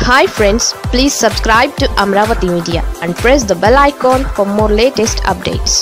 hi friends please subscribe to Amaravati media and press the bell icon for more latest updates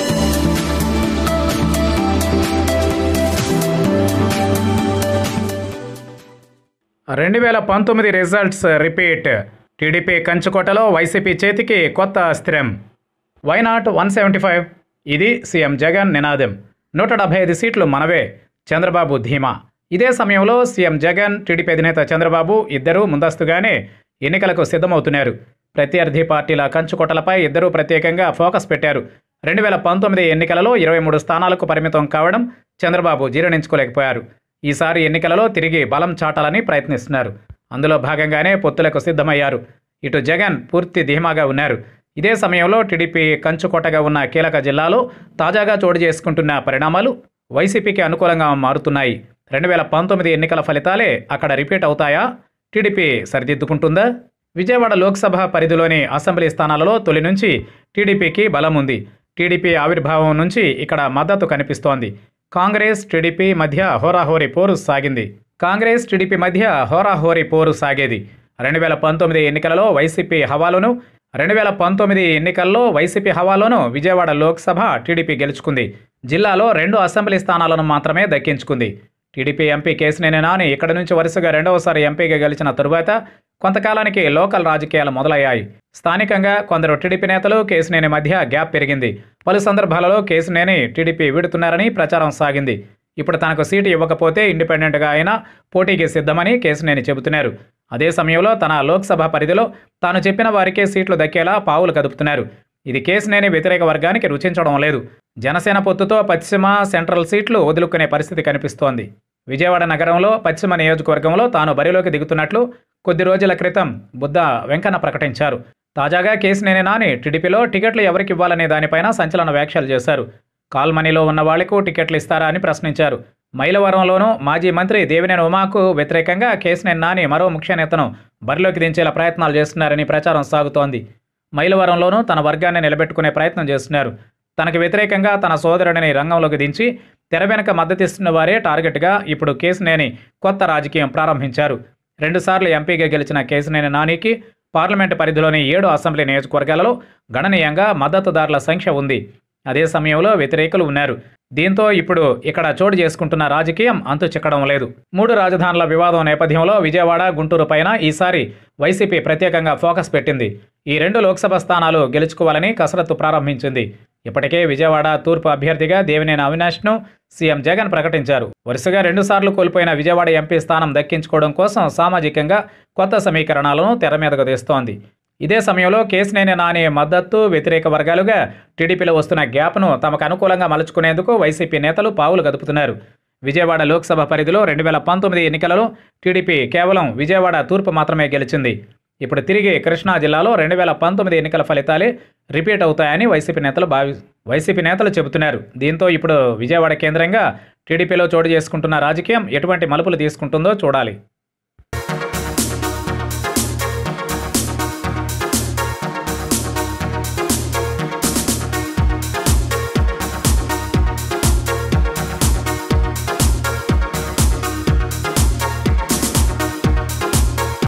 రెండు వేల పంతొమ్మిది results repeat TDP కంచుకోటలో YCP చేతికి కొత్త అస్త్రం వైనాట్ వన్ సెవెంటీ ఫైవ్ ఇది సీఎం జగన్ నినాదం నూట డెబ్బై ఐదు సీట్లు మనవే చంద్రబాబు ధీమా ఇదే సమయంలో సీఎం జగన్ టీడీపీ అధినేత చంద్రబాబు ఇద్దరూ ముందస్తుగానే ఎన్నికలకు సిద్ధమవుతున్నారు ప్రత్యర్థి పార్టీల కంచుకోటలపై ఇద్దరూ ప్రత్యేకంగా ఫోకస్ పెట్టారు రెండు వేల పంతొమ్మిది ఎన్నికలలో ఇరవై మూడు స్థానాలకు పరిమితం కావడం చంద్రబాబు జీర్ణించుకోలేకపోయారు ఈసారి ఎన్నికలలో తిరిగి బలం చాటాలని ప్రయత్నిస్తున్నారు అందులో భాగంగానే పొత్తులకు సిద్ధమయ్యారు ఇటు జగన్ పూర్తి ధీమాగా ఉన్నారు ఇదే సమయంలో టీడీపీ కంచుకోటగా ఉన్న కీలక జిల్లాలో తాజాగా చోటు చేసుకుంటున్న పరిణామాలు వైసీపీకి అనుకూలంగా మారుతున్నాయి రెండు వేల పంతొమ్మిది ఎన్నికల ఫలితాలే అక్కడ రిపీట్ అవుతాయా టీడీపీ సరిదిద్దుకుంటుందా విజయవాడ లోక్సభ పరిధిలోని అసెంబ్లీ స్థానాలలో తొలి నుంచి టీడీపీకి బలం ఉంది టీడీపీ ఆవిర్భావం నుంచి ఇక్కడ మద్దతు కనిపిస్తోంది కాంగ్రెస్ టీడీపీ మధ్య హోరాహోరీ పోరు సాగింది కాంగ్రెస్ టీడీపీ మధ్య హోరాహోరీ పోరు సాగేది రెండు వేల పంతొమ్మిది ఎన్నికలలో వైసీపీ హవాలోను రెండు వేల పంతొమ్మిది ఎన్నికల్లో వైసీపీ హవాలోను విజయవాడ లోక్సభ టీడీపీ గెలుచుకుంది జిల్లాలో రెండు అసెంబ్లీ స్థానాలను మాత్రమే దక్కించుకుంది టీడీపీ ఎంపీ కేసినేని నాని ఇక్కడ నుంచి వరుసగా రెండవసారి ఎంపీగా గెలిచిన తరువాత కొంతకాలానికి లోకల్ రాజకీయాలు మొదలయ్యాయి స్థానికంగా కొందరు టీడీపీ నేతలు కేసినేని మధ్య గ్యాప్ పెరిగింది పలు సందర్భాలలో కేసినేని టీడీపీ వీడుతున్నారని ప్రచారం సాగింది ఇప్పుడు తనకు సీటు ఇవ్వకపోతే ఇండిపెండెంట్గా అయినా పోటీకి సిద్ధమని కేసినేని చెబుతున్నారు అదే సమయంలో తన లోక్సభ పరిధిలో తాను చెప్పిన వారికే సీట్లు దక్కేలా పావులు కదుపుతున్నారు ఇది కేసినేని వ్యతిరేక వర్గానికి రుచించడం లేదు జనసేన పొత్తుతో పశ్చిమ సెంట్రల్ సీట్లు వదులుకునే పరిస్థితి కనిపిస్తోంది విజయవాడ నగరంలో పశ్చిమ నియోజకవర్గంలో తాను బరిలోకి దిగుతున్నట్లు కొద్ది రోజుల క్రితం బుద్ధ వెంకన్న ప్రకటించారు తాజాగా కేసినేని నాని టీడీపీలో టికెట్లు ఎవరికి ఇవ్వాలనే దానిపైన సంచలన వ్యాఖ్యలు చేశారు కాల్మనీలో ఉన్న వాళ్లకు టికెట్లు ఇస్తారా అని ప్రశ్నించారు మైలవరంలోనూ మాజీ మంత్రి దేవినేని ఉమాకు వ్యతిరేకంగా కేసినేని నాని మరో ముఖ్య నేతను బరిలోకి దించేలా ప్రయత్నాలు చేస్తున్నారని ప్రచారం సాగుతోంది మైలవరంలోనూ తన వర్గాన్ని నిలబెట్టుకునే ప్రయత్నం చేస్తున్నారు తనకు వ్యతిరేకంగా తన సోదరుడిని రంగంలోకి దించి తెర వెనుక మద్దతిస్తున్న వారే టార్గెట్గా ఇప్పుడు కేసినేని కొత్త రాజకీయం ప్రారంభించారు రెండుసార్లు ఎంపీగా గెలిచిన కేసినేని నానికి పార్లమెంటు పరిధిలోని ఏడు అసెంబ్లీ నియోజకవర్గాలలో గణనీయంగా మద్దతుదారుల సంఖ్య ఉంది అదే సమయంలో వ్యతిరేకులు ఉన్నారు దీంతో ఇప్పుడు ఇక్కడ చోటు చేసుకుంటున్న రాజకీయం అంతు చిక్కడం లేదు మూడు రాజధానుల వివాదం నేపథ్యంలో విజయవాడ గుంటూరు పైన ఈసారి వైసీపీ ప్రత్యేకంగా ఫోకస్ పెట్టింది ఈ రెండు లోక్సభ స్థానాలు గెలుచుకోవాలని కసరత్తు ప్రారంభించింది ఇప్పటికే విజయవాడ తూర్పు అభ్యర్థిగా దేవినేని అవినాష్ను సీఎం జగన్ ప్రకటించారు వరుసగా రెండుసార్లు కోల్పోయిన విజయవాడ ఎంపీ స్థానం దక్కించుకోవడం కోసం సామాజికంగా కొత్త సమీకరణాలను తెర మీదకు తెస్తోంది ఇదే సమయంలో కేసినేని నాని మద్దతు వ్యతిరేక వర్గాలుగా టీడీపీలో వస్తున్న గ్యాప్ను తమకు అనుకూలంగా మలుచుకునేందుకు వైసీపీ నేతలు పావులు కదుపుతున్నారు విజయవాడ లోక్సభ పరిధిలో రెండు వేల పంతొమ్మిది ఎన్నికలలో టీడీపీ కేవలం విజయవాడ తూర్పు మాత్రమే గెలిచింది ఇప్పుడు తిరిగి కృష్ణా జిల్లాలో రెండు వేల పంతొమ్మిది ఎన్నికల ఫలితాలే రిపీట్ అవుతాయని వైసీపీ నేతలు భావి వైసీపీ నేతలు చెబుతున్నారు దీంతో ఇప్పుడు విజయవాడ కేంద్రంగా టీడీపీలో చోటు చేసుకుంటున్న రాజకీయం ఎటువంటి మలుపులు తీసుకుంటుందో చూడాలి